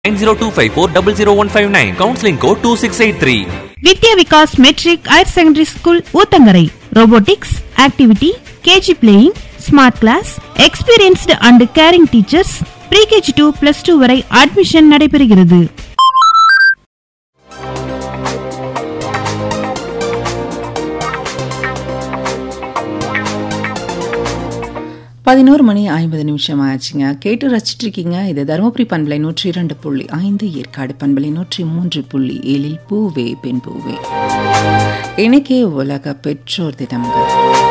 9025400159 counseling code 2683 Vidya Vikas matric higher secondary school Oothangarai robotics activity KG playing smart class experienced and caring teachers pre KG to plus two வரை admission நடைபெறுகிறது பதினோரு மணி ஐம்பது நிமிஷம் ஆச்சுங்க கேட்டு ரசிச்சிட்டு இருக்கீங்க இது தருமபுரி பண்பலை நூற்றி இரண்டு புள்ளி ஐந்து ஏற்காடு பண்பலை நூற்றி மூன்று புள்ளி ஏழில் பூவே பெண் பூவே இன்னைக்கே உலக பெற்றோர் தினம்ங்க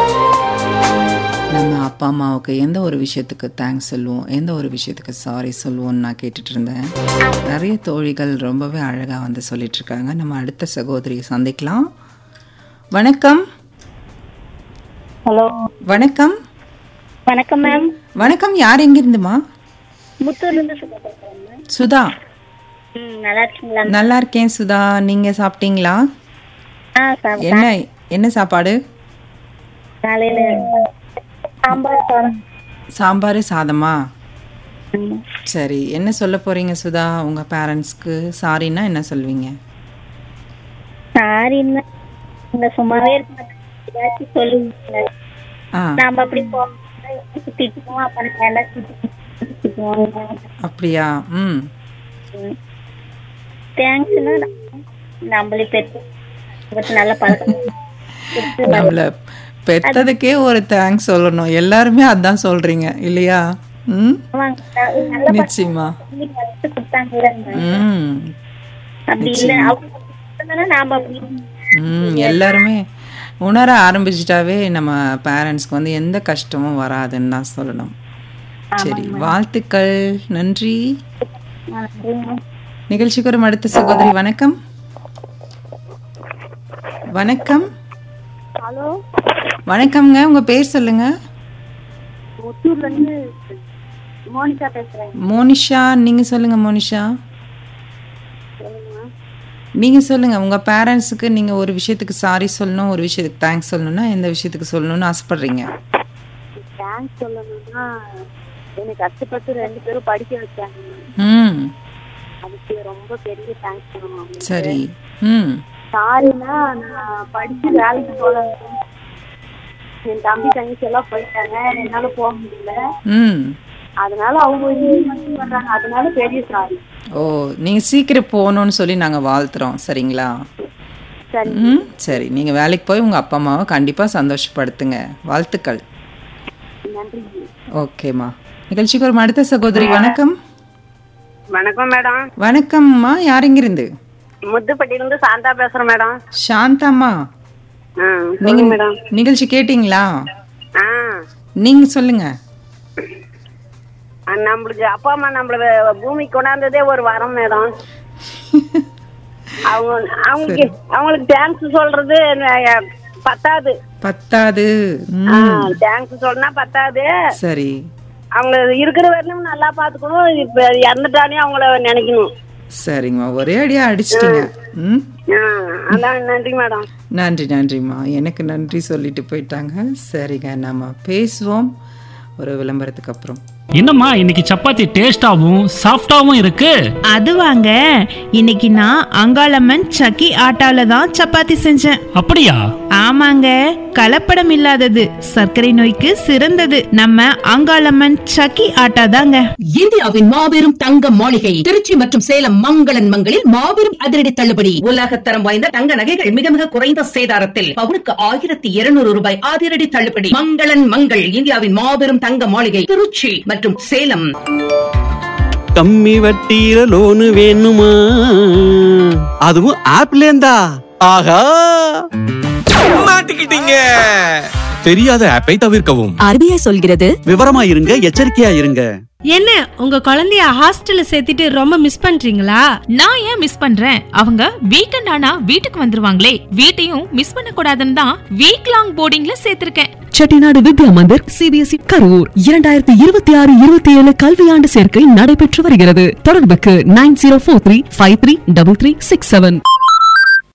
நம்ம அப்பா அம்மாவுக்கு எந்த ஒரு விஷயத்துக்கு தேங்க்ஸ் சொல்லுவோம் எந்த ஒரு விஷயத்துக்கு சாரி சொல்லுவோம்னு நான் கேட்டுட்டு இருந்தேன் நிறைய தோழிகள் ரொம்பவே அழகாக வந்து சொல்லிட்டு இருக்காங்க நம்ம அடுத்த சகோதரியை சந்திக்கலாம் வணக்கம் ஹலோ வணக்கம் வணக்கம் மேம் வணக்கம் யார் எங்கிருந்துமா முத்தூர்ல இருந்து சுதா பேசுறேன் மேம் சுதா ம் நல்லா இருக்கீங்களா நல்லா இருக்கேன் சுதா நீங்க சாப்பிட்டீங்களா ஆ சார் என்ன என்ன சாப்பாடு காலையில சாம்பார் சாதம் சாம்பார் சாதமா ம். சரி என்ன சொல்ல போறீங்க சுதா உங்க பேரண்ட்ஸ்க்கு சாரின்னா என்ன சொல்வீங்க சாரின்னா இந்த சும்மாவே இருக்க ஏதாச்சும் சொல்லுவீங்க ஆ நாம அப்படி போவோம் திட்டுவோம் அப்புறம் வேண்டாம் திட்டுவோம் அப்படியா ம் தேங்க்ஸ்னா நம்மளே பெற்று இவருக்கு நல்ல பழக்கம் நம்மள பெத்ததுக்கே ஒரு தேங்க்ஸ் சொல்லணும் எல்லாருமே அதான் சொல்றீங்க இல்லையா ம் ஆமாங்க, நல்ல நிச்சயமா பழக்கம் கத்து கொடுத்தாங்க ம் அப்படி இல்லை அவங்க கொடுத்தாங்கன்னா நாம அப்படி ம் எல்லாருமே உணர ஆரம்பிச்சிட்டாவே நம்ம பேரண்ட்ஸ்க்கு வந்து எந்த கஷ்டமும் வராதுன்னு தான் சொல்லணும் சரி வாழ்த்துக்கள் நன்றி நிகழ்ச்சிக்கு ஒரு அடுத்த சகோதரி வணக்கம் வணக்கம் ஹலோ வணக்கம்ங்க உங்க பேர் சொல்லுங்க முத்தூர்ல இருந்து மோனிகா பேசுறேன் மோனிஷா நீங்க சொல்லுங்க மோனிஷா நீங்க சொல்லுங்க உங்க பேரண்ட்ஸுக்கு நீங்க ஒரு விஷயத்துக்கு சாரி சொல்லணும் ஒரு விஷயத்துக்கு தேங்க்ஸ் சொல்லணும்னா எந்த விஷயத்துக்கு சொல்லணும்னு ஆசைப்படுறீங்க தேங்க்ஸ் சொல்லணும்னா என்னை கஷ்டப்பட்டு ரெண்டு பேரும் படிக்க வச்சாங்க ம் அதுக்கு ரொம்ப பெரிய தேங்க்ஸ் சொல்லணும் சரி ம் சாரினா நான் படிச்சு வேலைக்கு போல என் தம்பி தங்கச்சி எல்லாம் போயிட்டாங்க என்னால போக முடியல ம் அதனால அவங்க இங்கே மட்டும் வர்றாங்க அதனால பெரிய சாரி ஓ நீங்கள் சீக்கிரம் போகணும்னு சொல்லி நாங்கள் வாழ்த்துறோம் சரிங்களா சரி ம் சரி நீங்கள் வேலைக்கு போய் உங்கள் அப்பா அம்மாவை கண்டிப்பாக சந்தோஷப்படுத்துங்க வாழ்த்துக்கள் நன்றி ஓகேம்மா நிகழ்ச்சிக்கு ஒரு அடுத்த சகோதரி வணக்கம் வணக்கம் மேடம் வணக்கம்மா யார் இங்கிருந்து முத்துப்பட்டியிலிருந்து சாந்தா பேசுறேன் மேடம் சாந்தாம்மா ஆ நீங்க சொல்லுங்க மேடம் நிகழ்ச்சி கேட்டிங்களா ஆ நீங்க சொல்லுங்க ஆ, நம்மளுக்கு அப்பா அம்மா நம்மள பூமிக்கு கொண்டாந்ததே ஒரு வரம் மேடம் அவங்க அவங்களுக்கு அவங்களுக்கு தேங்க்ஸ் சொல்றது அஹ், பத்தாது பத்தாது ம், தேங்க்ஸ் சொன்னா பத்தாது சரி அவங்க இருக்கிற வரையிலும் நல்லா பாத்துக்கணும் இப்ப இறந்துட்டாலே அவங்கள நினைக்கணும் சரிங்கம்மா ஒரே அடியா அடிச்சிட்டீங்க ம் ஆ, அதான் நன்றி மேடம் நன்றி நன்றிம்மா எனக்கு நன்றி சொல்லிட்டு போயிட்டாங்க சரிங்க நம்ம பேசுவோம் ஒரு விளம்பரத்துக்கு அப்புறம் என்னம்மா இன்னைக்கு சப்பாத்தி டேஸ்டாவும் சாஃப்டாவும் இருக்கு அது வாங்க இன்னைக்கு நான் அங்காளம்மன் சக்கி ஆட்டால தான் சப்பாத்தி செஞ்சேன் அப்படியா ஆமாங்க கலப்படம் இல்லாதது சர்க்கரை நோய்க்கு சிறந்தது நம்ம அங்காளம்மன் சக்கி ஆட்டா தாங்க இந்தியாவின் மாபெரும் தங்க மாளிகை திருச்சி மற்றும் சேலம் மங்களன் மங்களில் மாபெரும் அதிரடி தள்ளுபடி உலகத்தரம் வாய்ந்த தங்க நகைகள் மிக மிக குறைந்த சேதாரத்தில் பவுனுக்கு ஆயிரத்தி இருநூறு ரூபாய் அதிரடி தள்ளுபடி மங்களன் மங்கள் இந்தியாவின் மாபெரும் தங்க மாளிகை திருச்சி மற்றும் சேலம் கம்மி வட்டியில லோனு வேணுமா அதுவும் ஆப்ல இருந்தா ஆஹா மாட்டிக்கிட்டீங்க தெரியாத ஆப்பை தவிர்க்கவும் ஆர்பிஐ சொல்கிறது விவரமா இருங்க எச்சரிக்கையா இருங்க என்ன உங்க குழந்தைய ஹாஸ்டல்ல சேர்த்துட்டு ரொம்ப மிஸ் பண்றீங்களா நான் ஏன் மிஸ் பண்றேன் அவங்க வீக்கெண்ட் ஆனா வீட்டுக்கு வந்துருவாங்களே வீட்டையும் மிஸ் பண்ண கூடாதுன்னு தான் வீக் லாங் போர்டிங்ல சேர்த்திருக்கேன் செட்டிநாடு வித்யா மந்திர் சிபிஎஸ்இ கரூர் இரண்டாயிரத்தி இருபத்தி ஆறு இருபத்தி ஏழு கல்வியாண்டு சேர்க்கை நடைபெற்று வருகிறது தொடர்புக்கு nine zero four three five three double three six seven